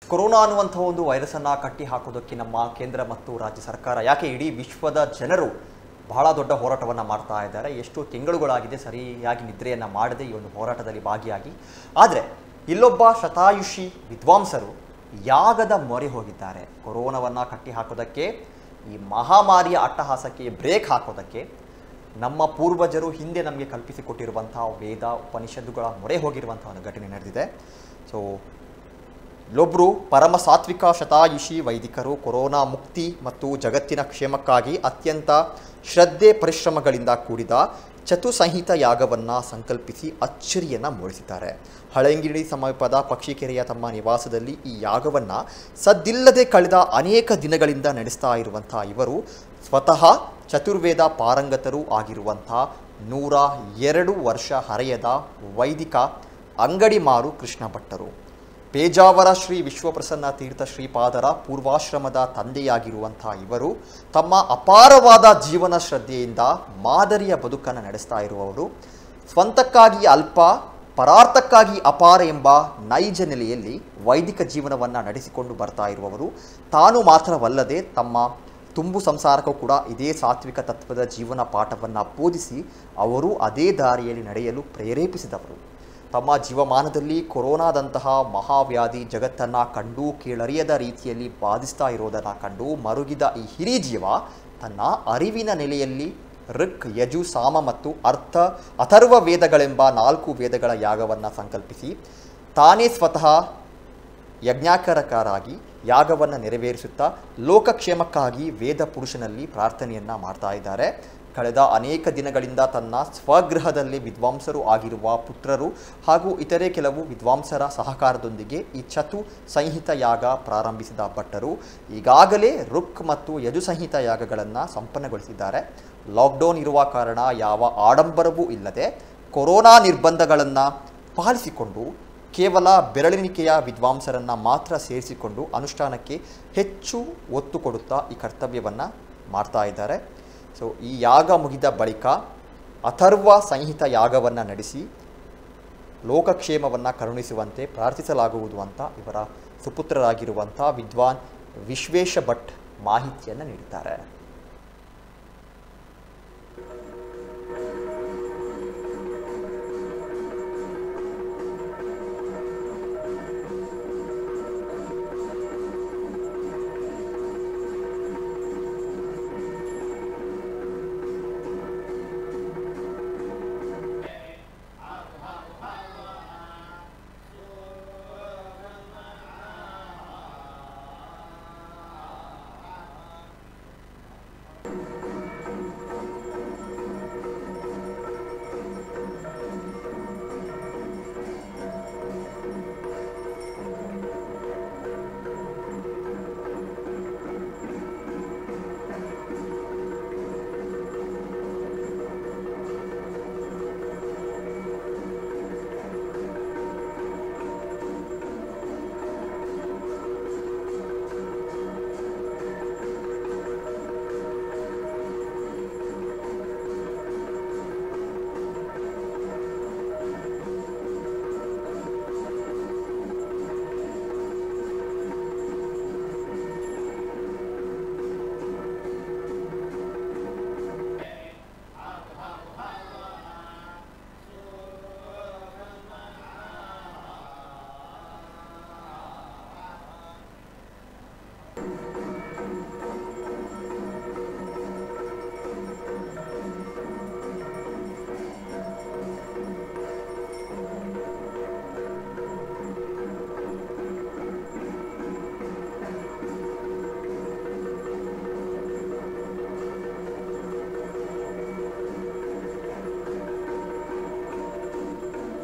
corona ಅನ್ನುವಂಥ ಒಂದು ವೈರಸನ್ನು ಕಟ್ಟಿ ಹಾಕೋದಕ್ಕೆ ನಮ್ಮ ಕೇಂದ್ರ ಮತ್ತು ರಾಜ್ಯ ಸರ್ಕಾರ ಯಾಕೆ ಇಡೀ ವಿಶ್ವದ ಜನರು ಬಹಳ ದೊಡ್ಡ ಹೋರಾಟವನ್ನು ಮಾಡ್ತಾ ಇದ್ದಾರೆ ಎಷ್ಟು ತಿಂಗಳುಗಳಾಗಿದೆ ಸರಿಯಾಗಿ ನಿದ್ರೆಯನ್ನು ಮಾಡದೆ ಈ ಒಂದು ಹೋರಾಟದಲ್ಲಿ ಭಾಗಿಯಾಗಿ ಆದರೆ ಇಲ್ಲೊಬ್ಬ ಶತಾಯುಷಿ ವಿದ್ವಾಂಸರು ಯಾಗದ ಮೊರೆ ಹೋಗಿದ್ದಾರೆ ಕೊರೋನಾವನ್ನು ಕಟ್ಟಿ ಹಾಕೋದಕ್ಕೆ ಈ ಮಹಾಮಾರಿಯ ಅಟ್ಟಹಾಸಕ್ಕೆ ಬ್ರೇಕ್ ಹಾಕೋದಕ್ಕೆ ನಮ್ಮ ಪೂರ್ವಜರು ಹಿಂದೆ ನಮಗೆ ಕಲ್ಪಿಸಿಕೊಟ್ಟಿರುವಂತಹ ವೇದ ಉಪನಿಷತ್ತುಗಳ ಮೊರೆ ಹೋಗಿರುವಂಥ ಒಂದು ಘಟನೆ ನಡೆದಿದೆ ಸೊ ಇಲ್ಲೊಬ್ಬರು ಪರಮ ಸಾತ್ವಿಕ ಶತಾಯುಷಿ ವೈದಿಕರು ಕೊರೋನಾ ಮುಕ್ತಿ ಮತ್ತು ಜಗತ್ತಿನ ಕ್ಷೇಮಕ್ಕಾಗಿ ಅತ್ಯಂತ ಶ್ರದ್ಧೆ ಪರಿಶ್ರಮಗಳಿಂದ ಕೂಡಿದ ಚತುಸಂಹಿತ ಯಾಗವನ್ನು ಸಂಕಲ್ಪಿಸಿ ಅಚ್ಚರಿಯನ್ನು ಮೂಡಿಸಿದ್ದಾರೆ ಹಳಂಗಿಡಿ ಸಮೀಪದ ಪಕ್ಷಿಕೆರೆಯ ತಮ್ಮ ನಿವಾಸದಲ್ಲಿ ಈ ಯಾಗವನ್ನು ಸದ್ದಿಲ್ಲದೆ ಕಳೆದ ಅನೇಕ ದಿನಗಳಿಂದ ನಡೆಸ್ತಾ ಇರುವಂಥ ಇವರು ಸ್ವತಃ ಚತುರ್ವೇದ ಪಾರಂಗತರೂ ಆಗಿರುವಂಥ ನೂರ ಎರಡು ವರ್ಷ ಹರೆಯದ ವೈದಿಕ ಅಂಗಡಿ ಮಾರು ಕೃಷ್ಣ ಭಟ್ಟರು ಪೇಜಾವರ ಶ್ರೀ ವಿಶ್ವಪ್ರಸನ್ನ ತೀರ್ಥ ಶ್ರೀಪಾದರ ಪೂರ್ವಾಶ್ರಮದ ತಂದೆಯಾಗಿರುವಂಥ ಇವರು ತಮ್ಮ ಅಪಾರವಾದ ಜೀವನ ಶ್ರದ್ಧೆಯಿಂದ ಮಾದರಿಯ ಬದುಕನ್ನು ನಡೆಸ್ತಾ ಇರುವವರು ಸ್ವಂತಕ್ಕಾಗಿ ಅಲ್ಪ ಪರಾರ್ಥಕ್ಕಾಗಿ ಅಪಾರ ಎಂಬ ನೈಜ ನೆಲೆಯಲ್ಲಿ ವೈದಿಕ ಜೀವನವನ್ನು ನಡೆಸಿಕೊಂಡು ಬರ್ತಾ ಇರುವವರು ತಾನು ಮಾತ್ರವಲ್ಲದೆ ತಮ್ಮ ತುಂಬು ಸಂಸಾರಕ್ಕೂ ಕೂಡ ಇದೇ ಸಾತ್ವಿಕ ತತ್ವದ ಜೀವನ ಪಾಠವನ್ನು ಬೋಧಿಸಿ ಅವರು ಅದೇ ದಾರಿಯಲ್ಲಿ ನಡೆಯಲು ಪ್ರೇರೇಪಿಸಿದವರು ತಮ್ಮ ಜೀವಮಾನದಲ್ಲಿ ಕೊರೋನಾದಂತಹ ಮಹಾವ್ಯಾಧಿ ಜಗತ್ತನ್ನು ಕಂಡು ಕೀಳರಿಯದ ರೀತಿಯಲ್ಲಿ ಬಾಧಿಸ್ತಾ ಇರೋದನ್ನು ಕಂಡು ಮರುಗಿದ ಈ ಹಿರಿ ಜೀವ ತನ್ನ ಅರಿವಿನ ನೆಲೆಯಲ್ಲಿ ಋಕ್ ಯಜು ಸಾಮ ಮತ್ತು ಅರ್ಥ ಅಥರ್ವ ವೇದಗಳೆಂಬ ನಾಲ್ಕು ವೇದಗಳ ಯಾಗವನ್ನು ಸಂಕಲ್ಪಿಸಿ ತಾನೇ ಸ್ವತಃ ಯಜ್ಞಾಕರಕಾರಾಗಿ ಯಾಗವನ್ನು ನೆರವೇರಿಸುತ್ತಾ ಲೋಕಕ್ಷೇಮಕ್ಕಾಗಿ ವೇದ ಪುರುಷನಲ್ಲಿ ಪ್ರಾರ್ಥನೆಯನ್ನು ಮಾಡ್ತಾ ಇದ್ದಾರೆ ಕಳೆದ ಅನೇಕ ದಿನಗಳಿಂದ ತನ್ನ ಸ್ವಗೃಹದಲ್ಲಿ ವಿದ್ವಾಂಸರು ಆಗಿರುವ ಪುತ್ರರು ಹಾಗೂ ಇತರೆ ಕೆಲವು ವಿದ್ವಾಂಸರ ಸಹಕಾರದೊಂದಿಗೆ ಈ ಚತು ಸಂಹಿತ ಯಾಗ ಪ್ರಾರಂಭಿಸಿದ ಭಟ್ಟರು ಈಗಾಗಲೇ ರುಕ್ ಮತ್ತು ಯಜು ಸಂಹಿತ ಯಾಗಗಳನ್ನು ಸಂಪನ್ನಗೊಳಿಸಿದ್ದಾರೆ ಲಾಕ್ಡೌನ್ ಇರುವ ಕಾರಣ ಯಾವ ಆಡಂಬರವೂ ಇಲ್ಲದೆ ಕೊರೋನಾ ನಿರ್ಬಂಧಗಳನ್ನು ಪಾಲಿಸಿಕೊಂಡು ಕೇವಲ ಬೆರಳೆಣಿಕೆಯ ವಿದ್ವಾಂಸರನ್ನು ಮಾತ್ರ ಸೇರಿಸಿಕೊಂಡು ಅನುಷ್ಠಾನಕ್ಕೆ ಹೆಚ್ಚು ಒತ್ತು ಕೊಡುತ್ತಾ ಈ ಕರ್ತವ್ಯವನ್ನು ಮಾಡ್ತಾ ಇದ್ದಾರೆ ಸೊ ಈ ಯಾಗ ಮುಗಿದ ಬಳಿಕ ಅಥರ್ವ ಸಂಹಿತ ಯಾಗವನ್ನು ನಡೆಸಿ ಲೋಕಕ್ಷೇಮವನ್ನು ಕರುಣಿಸುವಂತೆ ಪ್ರಾರ್ಥಿಸಲಾಗುವುದು ಅಂತ ಇವರ ಸುಪುತ್ರರಾಗಿರುವಂಥ ವಿದ್ವಾನ್ ವಿಶ್ವೇಶ ಭಟ್ ಮಾಹಿತಿಯನ್ನು ನೀಡಿದ್ದಾರೆ